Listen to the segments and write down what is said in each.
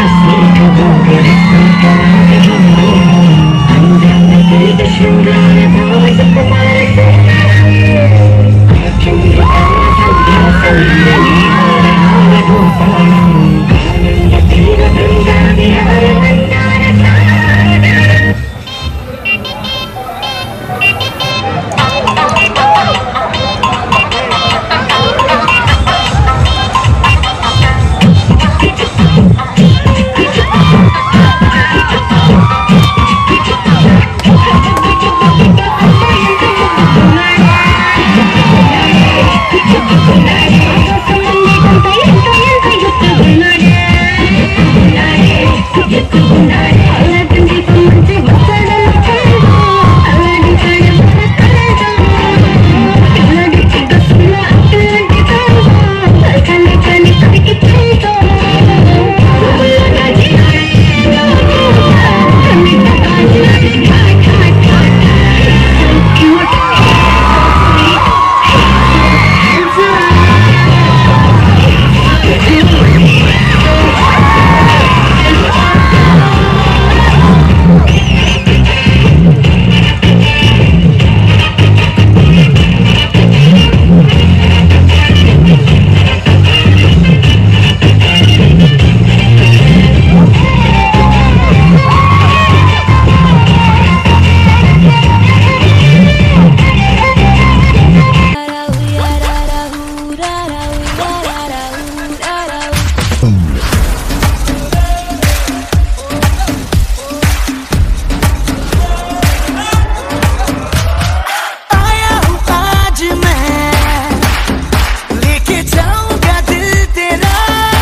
आया हूँ आज मैं लेके जाऊंगा दिल तेरा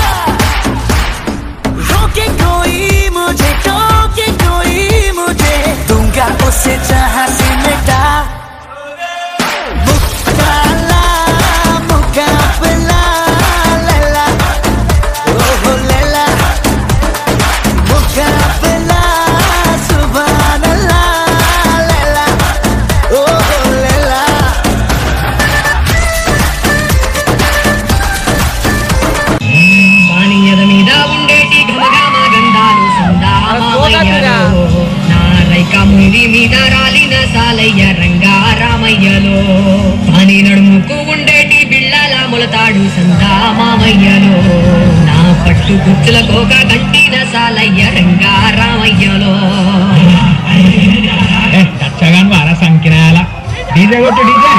रोके कोई मुझे टोके कोई मुझे दूंगा उसे जहां से मिटा मुकाबला मुकाबला लैला ओहो लैला मुकाबला सुभान अल्लाह लैला ओहो लैला పానీయద మీద ఉండేటి ఘమఘమ గంధాలు సందామామయ్యలో నా రైక ముండి మీద రాలిన సాలయ్య రంగా రామయ్యలో పాని నడుముకు ఉండేటి బిళ్ళల మొలతాడు సందామామయ్యలో నా పట్టు కుచ్చుల కోక కంటిన సాలయ్య రంగా రామయ్యలో చచ్చగాను వారా సంకినాల డీజే కొట్టు డీజే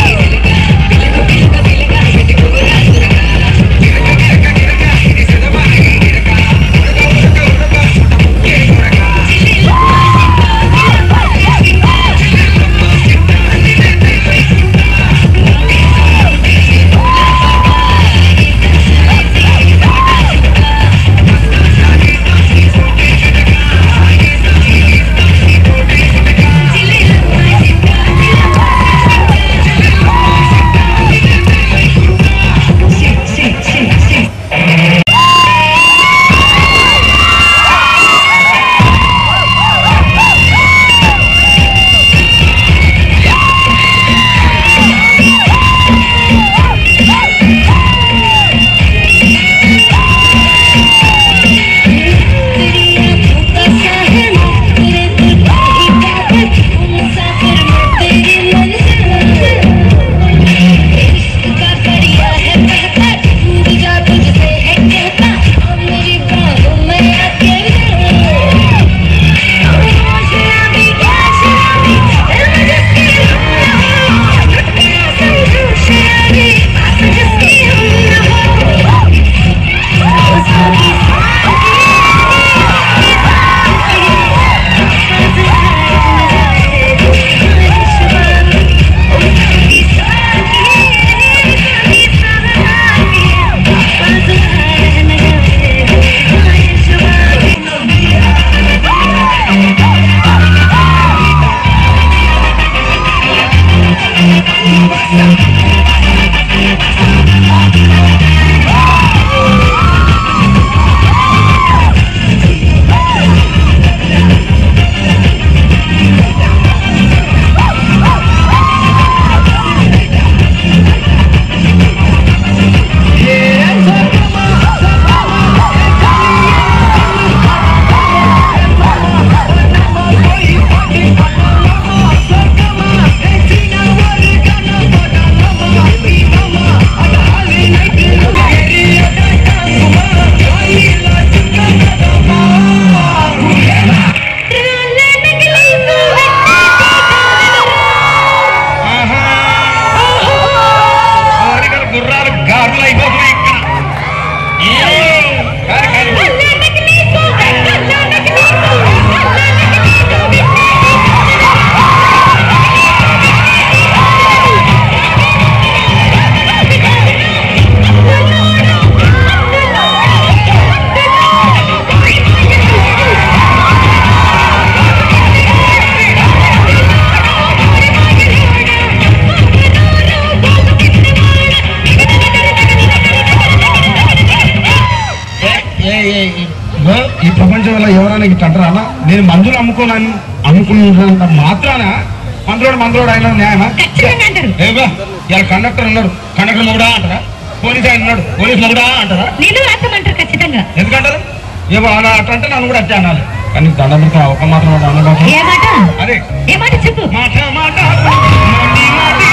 శంకర్ ఇట్లా అంటారా అన్న నేను మందులు అమ్ముకోనని అమ్ముకున్నంత మాత్రాన మందులోడు మందులోడు అయిన న్యాయమా ఖచ్చితంగా అంటారు ఏవా ఇలా కండక్టర్ ఉన్నాడు కండక్టర్ మొగుడా అంటారా పోలీస్ ఆయన ఉన్నాడు పోలీస్ మొగుడా అంటారా నేను రాస్తామంటారు ఖచ్చితంగా ఎందుకంటారు ఏవో అలా అట్లా అంటే నన్ను కూడా అట్టే అనాలి కానీ దండం పెడతా ఒక మాత్రం అన్నమాట ఏ మాట అదే ఏ మాట చెప్పు మాట మాట మాటి మాటి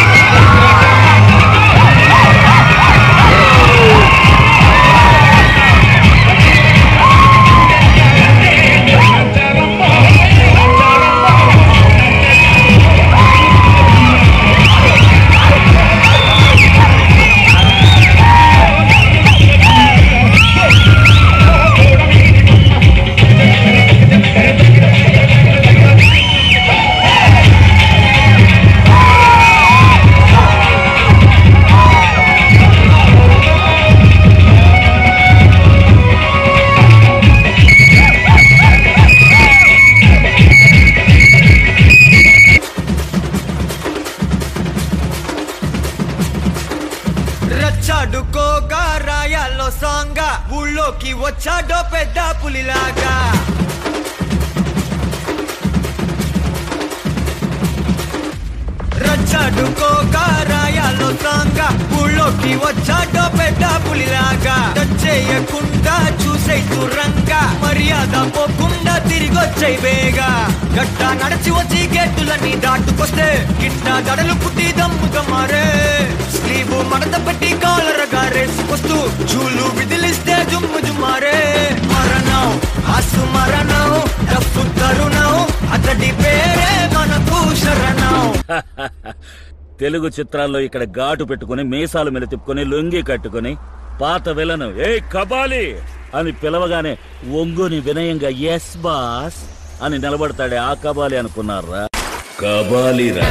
రచ్చాడుకోగా రాయాల్లో సాంగా ఊళ్ళోకి వచ్చాడో పెద్ద పులిలాగా రచ్చాడుకోగా రాయాల్లో సాంగా ఊళ్ళోకి వచ్చాడో పెద్ద పులిలాగా చేయకుండా చూసే దూరంగా మర్యాద పోకుండా తిరిగొచ్చాయి బేగా గట్ట నడిచి వచ్చి గేటులన్నీ దాటుకొస్తే గిట్ట దడలు పుట్టి దమ్ముగా మారే స్లీవ్ మడత పెట్టి కాలరగా రేసుకొస్తూ చూలు విదిలిస్తే జుమ్ము జుమ్మారే మరణం ఆసు మరణం డప్పు తరుణం అతడి పేరే మనకు శరణం తెలుగు చిత్రాల్లో ఇక్కడ ఘాటు పెట్టుకుని మీసాలు మీద తిప్పుకొని లొంగి కట్టుకుని పాత విలను ఏ కబాలి అని పిలవగానే ఒంగుని వినయంగా ఎస్ బాస్ అని నిలబడతాడే ఆ కబాలి అనుకున్నారా కబాలిరా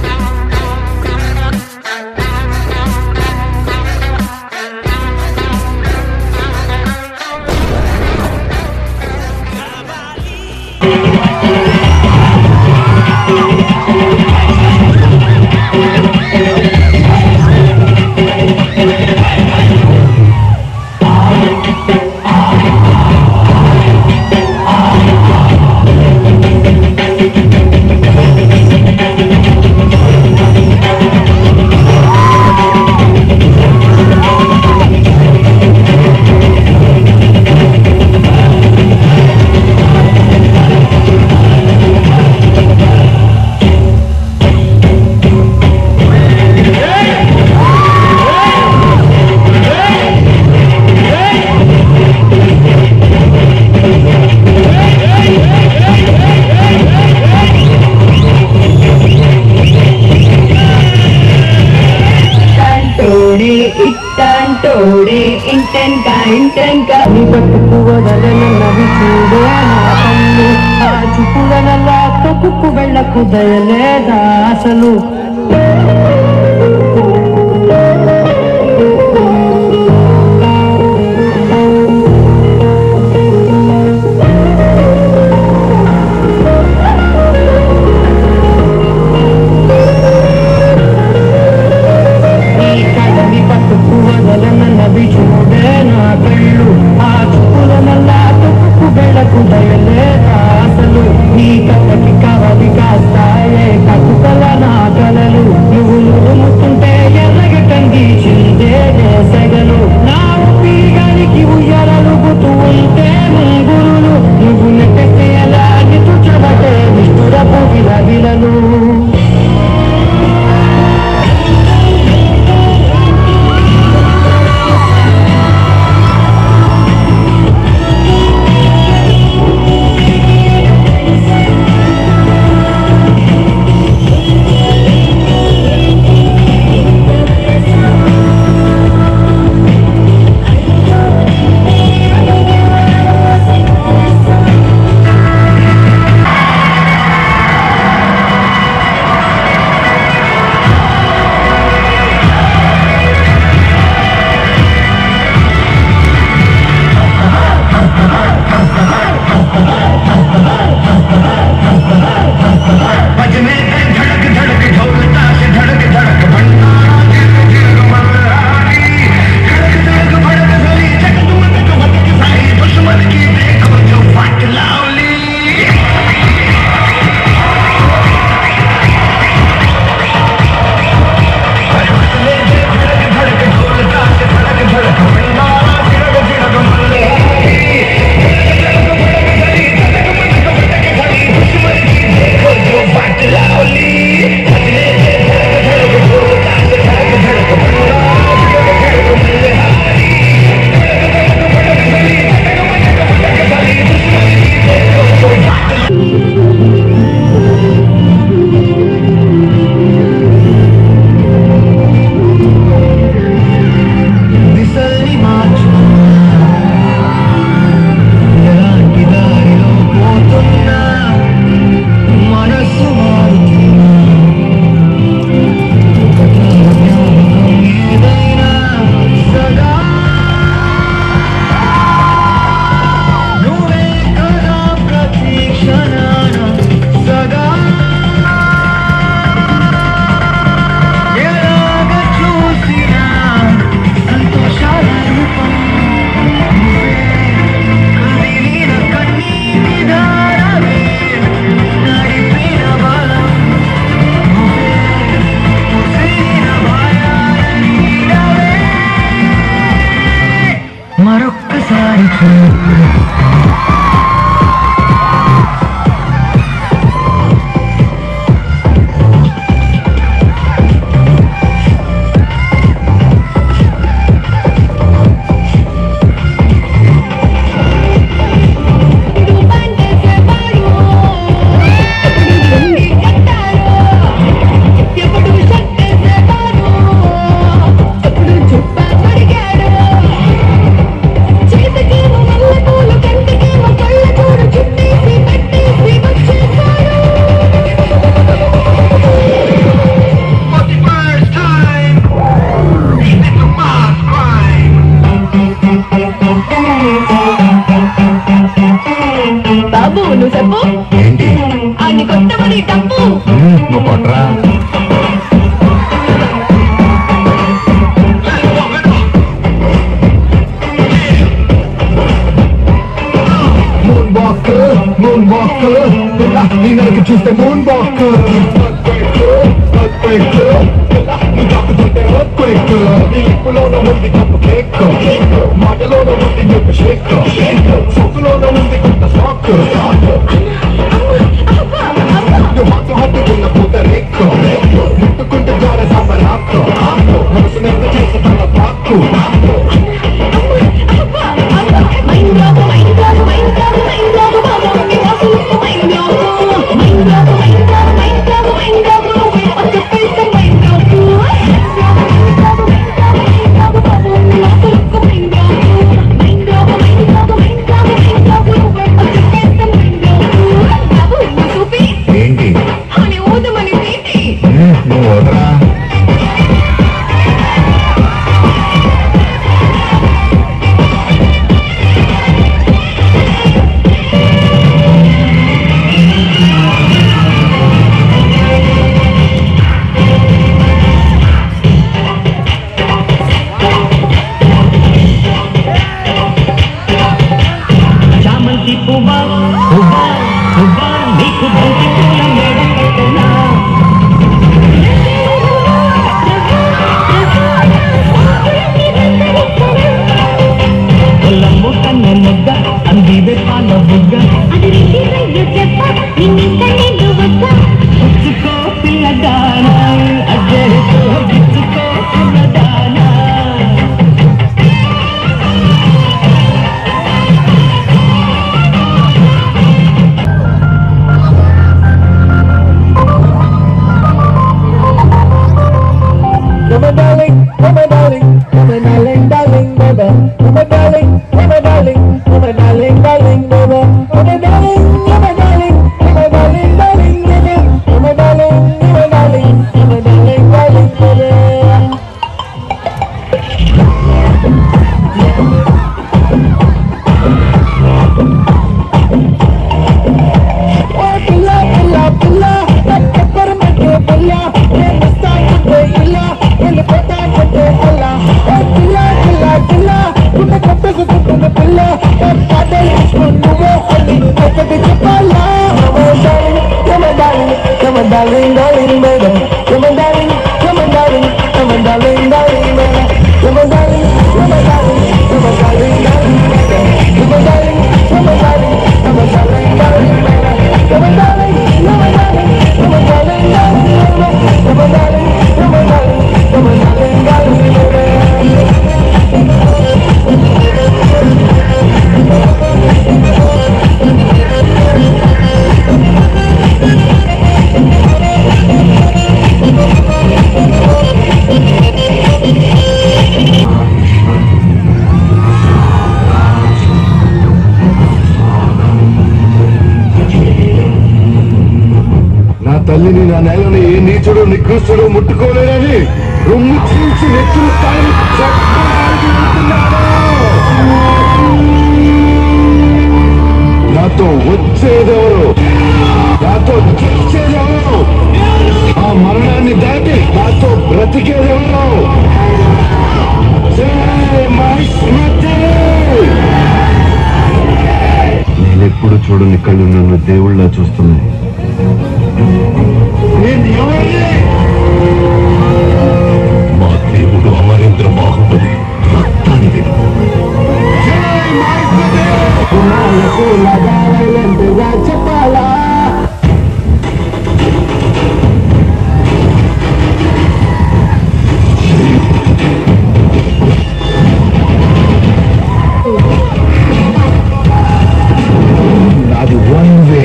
ఇట్టంటోడే ఇట్టంటోడే ఇంటెంక ఇంటెంక నీ బతుకు వదలనవి చూడే నా కన్ను ఆ చూపులనల్లా తొక్కుకు వెళ్ళకు దయలేదా అసలు నీ కళ్ళని పట్టుకు వదలనవి చూడే నా కళ్ళు ఆ చూపులనల్లా తొక్కుకు వెళ్ళకు దయలేదా అసలు నీ కళ్ళకి కవలి కాస్తాయే కట్టుకల నాటలే నువ్వు కొట్రా మూన్ వాక్ మూన్ వాక్ నీ నరికి చూస్తే మూన్ వాక్ మాటలోన ఉంది యొక్క షేక్ సొక్కులోన ఉంది కొంత సాక్ హత్తు హత్తుకున్న పూత రేక్కు ముట్టుకుంటే జ్వర సంబరాక్కు మనసు నెంత చేసి తన పాక్కు ఏంటి నువ్వు వదరా చామంతి పువ్వా పువ్వా పువ్వా నీకు బంతి పూల మేడ కట్టనా పొలము కన్న ముద్ద అందివే పాల బుగ్గ పుచ్చుకో పిల్లదానా అజ్జరుకో గిచ్చుకో పిల్లదానా Come on, darling, come on, darling, come on, darling, darling, baby. Come on, darling, come on, darling, come on, darling, darling, baby. Come on, darling, come on, darling, come on, darling, darling, baby. Come on, darling, come on, darling, come on, darling, darling, baby. ఓ పిల్ల పిల్ల పిల్ల ఎక్కడ మధ్య పిల్ల నేను వస్తాకుంటే ఇల్ల వెళ్ళిపోతాకుంటే అల్ల ఓ పిల్ల పిల్ల పిల్ల గుండె కొట్టుకుంటున్న పిల్ల పాటే నువ్వు అని ఒకటి చెప్పాలా Come on, darling, come on, darling, darling, baby. Come on, darling, come on, darling, come on, darling, darling, baby. Come on, darling, come on, darling, come on, darling, darling, baby. Come on, darling, come on, darling, come on, darling, darling, baby. Come on, darling, come on, darling, come on, darling, darling, baby. Come on, darling, come on, darling, come on, darling, darling, baby. నా తల్లిని నా నేలని ఏ నీచుడు నికృష్టుడు ముట్టుకోలేడని రొమ్ము చీల్చి నెత్తులు తాగి చక్రానికి వెళ్తున్నాడు. నాతో వచ్చేదెవరు నాతో చచ్చేదెవరు ఆ మరణాన్ని దాటి నాతో బ్రతికేదెవరు జై మహిష్మతి! నేనెప్పుడు చూడని కళ్ళు నన్ను దేవుళ్ళ చూస్తున్నాయి నేను ఎవరిని? మా దేవుడు అమరేంద్ర బాహుబలి రక్తాన్ని విను పునాలకు లగాలంటుగా చెప్పాలా నాది వన్ వే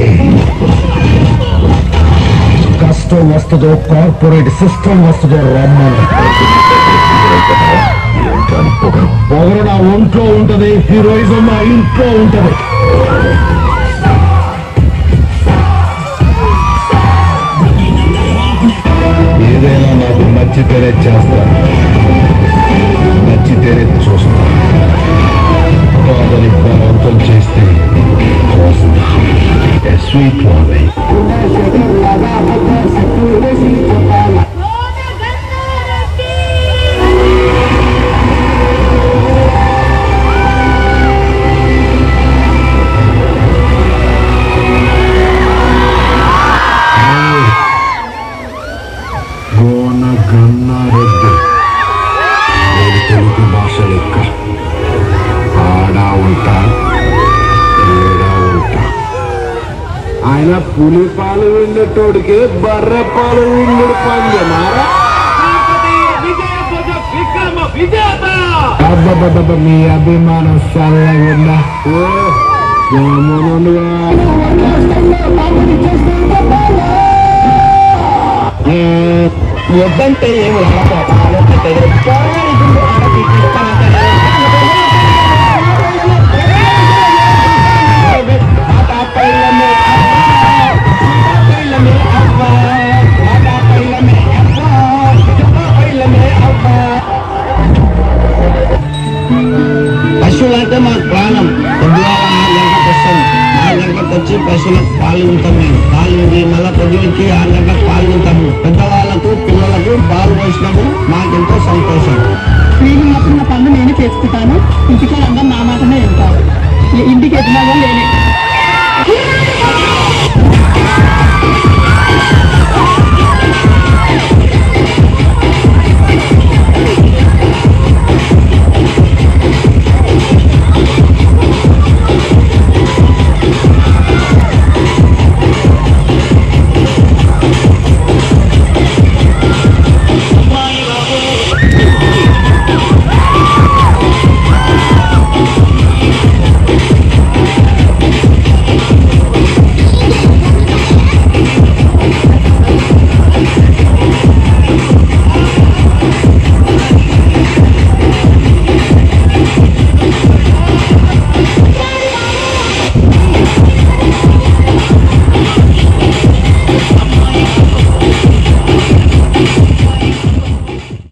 కష్టం వస్తుందో కార్పొరేట్ సిస్టమ్ వస్తుందో రమ్మని పొగరు నా ఒంట్లో ఉంటది హీరోయిజం నా ఇంట్లో ఉంటది ఏదైనా నాకు నచ్చితేనే చేస్తాను నచ్చితేనే చూస్తాను కాదని బలవంతం చేస్తే స్వీట్ బాబాయ్ గోన గన్నారెడ్డి నేను తెలుగు భాష లెక్క ఆడా ఉంటా ఏడా ఉంటా ఆయన పులి పాలు విండేటోడికి బర్రె పాలు విండు పంజమారా అబ్బబ్బబ్బ మీ అభిమానం చల్లగుండా ఓ ఏమోనుగా వద్దంటే ఏమి పశువులంటే మాకు ప్రాణం పొద్దుగాల ఆరు గంటలకు వస్తాం ఆరు గంటలకు వచ్చి పశువులకు పాలు ఉంటాం మేము పాలు ఉంది మళ్ళీ పొద్దుకి ఆరు గంటలకు పాలు ఉంటాము పెద్దవాళ్ళకు పిల్లలకు పాలు పోసినాము మాకెంతో సంతోషం నేను మాత్రం నా పనులు నేనే చేసుకుంటాను ఇంటికి అందరం నా మాటనే వెళ్తాను ఇంటికి ఎదినా నేనే